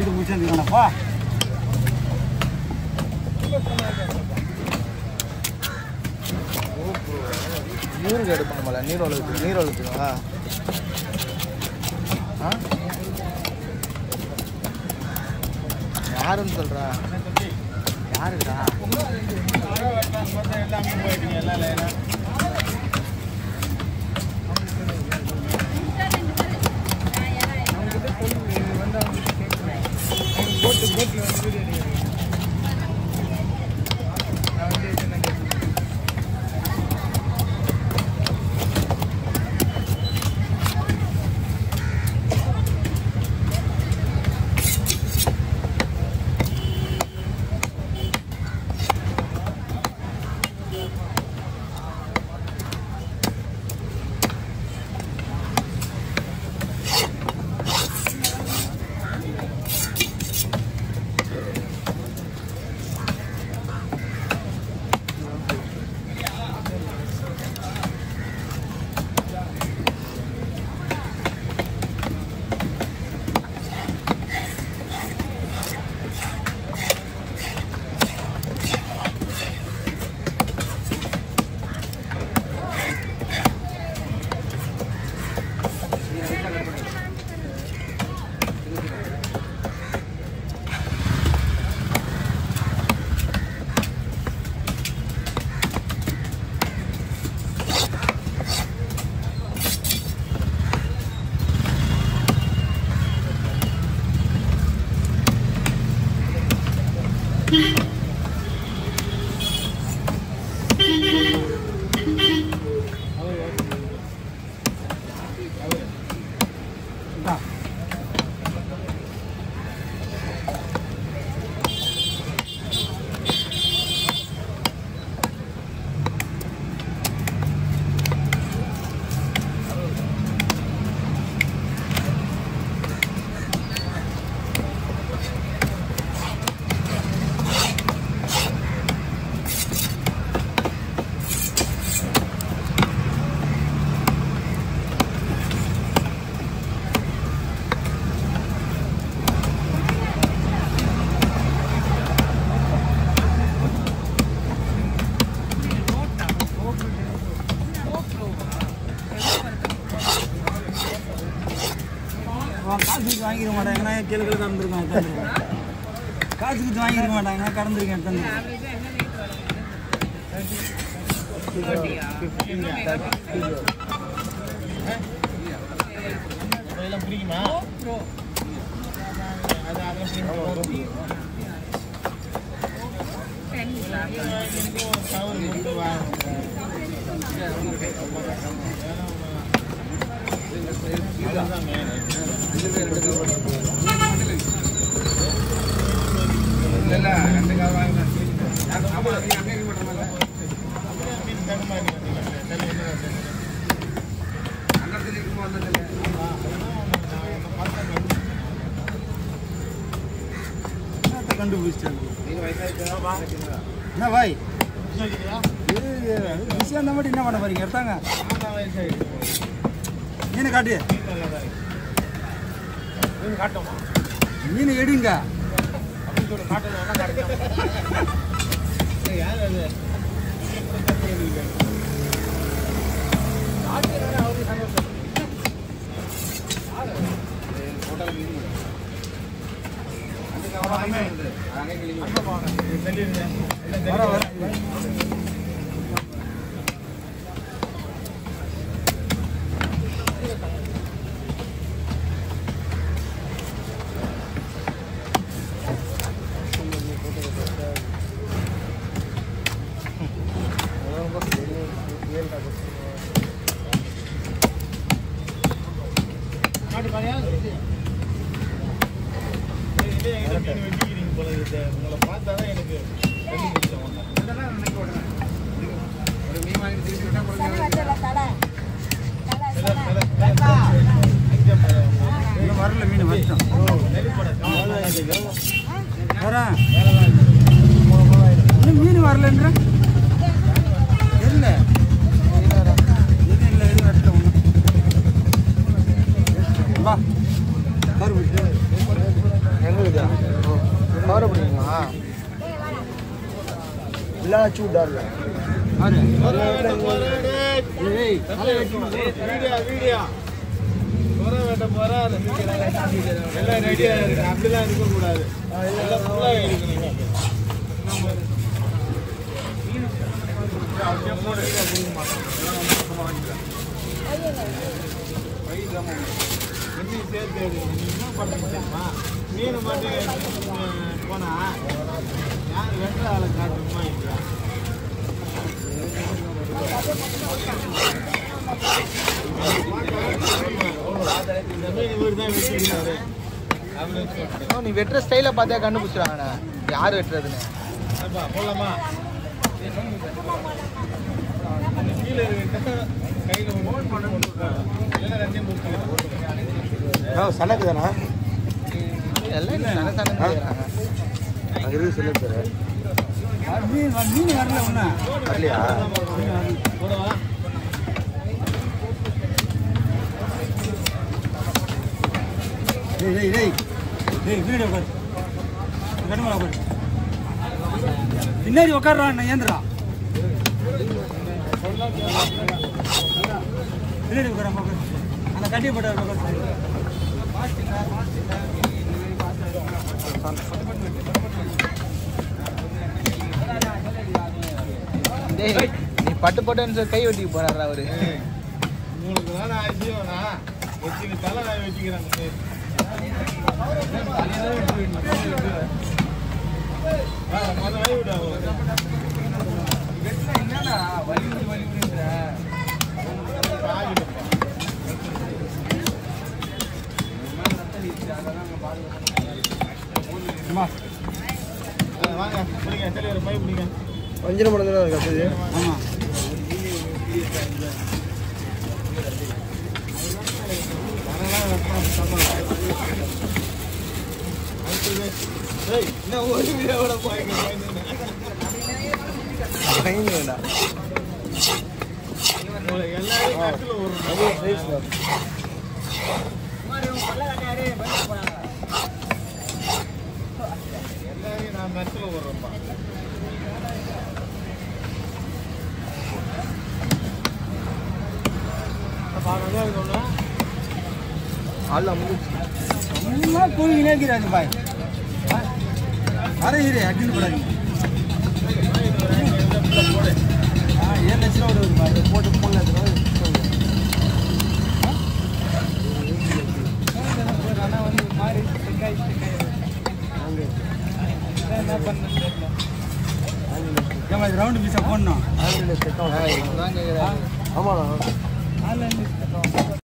ஓட்டிட்டு முடிச்சிருக்கானப்பா ஊருக்கு எடுப்பாங்க போல நீர் வளர்த்து நீர் வளர்த்துக்கா ஆ யாருன்னு சொல்றா யாருடா இந்தா. அவன் காசு கொடுத்து வாங்கிக்க மாட்டாங்கன்னா கீழே கீழே கடந்திருக்கான் உட்காந்துருக்கான் காசு கொடுத்து வாங்கிக்க மாட்டாங்க கடந்திருக்கேன் உட்காந்துருக்கேன் அதெல்லாம் பிடிக்குமா அது அதெல்லாம் பிடிக்குமா என்னத்த கண்டுபிடிச்சிட்டாங்க என்ன பாய் இது விஷயம் அந்த மட்டும் என்ன பண்ண போறீங்க எடுத்தாங்க மீன் காட்டு காட்டோமா மீன் எடுங்க அப்படின்னு சொல்லி காட்டணும் காட்டணும் யார் அது வர வர காட்டு பாரியா உங்களை பார்த்தா தான் எனக்கு கண்டுபிடிச்சேன் உன்னை. இன்னும் வரல மீன் வந்துட்டோம் வரேன் இன்னும் மீன் வரலன்ற தெரியல எதுவும் இல்லை எதுவும் வரல ஒன்றும் வா கருவு எங்க இருக்குது எல்லாம் அச்சு விட்டாருல ஆறு வெட்ட போறா, டேய். ஏய் தலை வெட்டி விடு. வீடியோ வீடியோ போற வெட்ட போறா எல்லாம் ரெடியா இருக்கு அப்படிலாம் இருக்க கூடாது எல்லாம் ஃபுல்லா இருக்கணும் அப்படியே மூணு வீடியோ கொடுக்க மாட்டோம் எல்லாம் நம்ம சும்மா வாங்கிக்கலாம் மீன் சேர்த்து எடு. நீ என்ன பண்றீங்க தெரியுமா? மீன் மட்டும் எடுத்துட்டு போனா யார் வெட்டுற ஆளை காட்டுமா இல்லையா இந்த மீன் இவர் தான் வெட்டிக்கிறாரு அப்படின்னு சொல்லிட்டு நீ வெட்டுற ஸ்டைலை பார்த்தா கண்டுபிடிச்சிருவாங்கண்ணா யார் வெட்டுறதுன்னு அப்பா, போலாமா அந்த கீழே இருக்கிட்ட கையில ஒன்று பண்ண இல்லைன்னா ரெண்டையும் போட்டு சனக்கு தானே எல்லாம் சன சனக்கு கேட்குறாங்க அங்கே இருக்கு சொல்லு பேர் அது மீன் வ- மீன் வரல ஒன்றும் வரலையா போடவா டேய் டேய் டேய் டேய் பின்னாடி உட்காரு கடுமலை உட்காரு பின்னாடி உட்கார்றா நான் ஏந்திரா பின்னாடி உட்கார உட்காரு அந்த கட்டி போட்ட உட்காரு டேய் நீ பட்டு பட்டுன்னு சொல்லி கை வெட்டிக்கு போறாரா அவரு உங்களுக்கு தானே ஆசியோனா வச்சுக்கு தலை நான் வச்சுக்கிறேன் மொதல் வாங்கி விடு அவங்களுக்கு. ஆகிடுப்பா. அம்மா ஆ, வாங்க பிடிங்க டெலிவரி போய் பிடிங்க வஞ்சிர மடங்கு தான் கத்துது ஆமாம் அதெல்லாம் வெட்டணும், சம்பளம். அடுத்தது, டேய், இன்னும் ஒரு வீடியோவோட போய்ங்க, போய்ங்க. பயந்து வேண்டாம் உங்களுக்கு எல்லாரும் கட்டில் விடணும். எல்லாரையும் நான் மெட்டில் விடுறேன்ப்பா பாருங்க ஒன்று ஆள் முடிச்சு சும்மா கூலிங்கினே இருக்கிறாரு பாய் அரை இரு அட்டன் போடாதீங்க ஆ ஏழு லட்சம் ரூபா வருது பாய் போட்டு போன ஆனால் வந்து மாறி செக்காய் செக்காய் என்ன பண்ணு ஏமா இது ரவுண்டு பீஸாக போடணும் ஆமாண்ணா ஆன்லைன்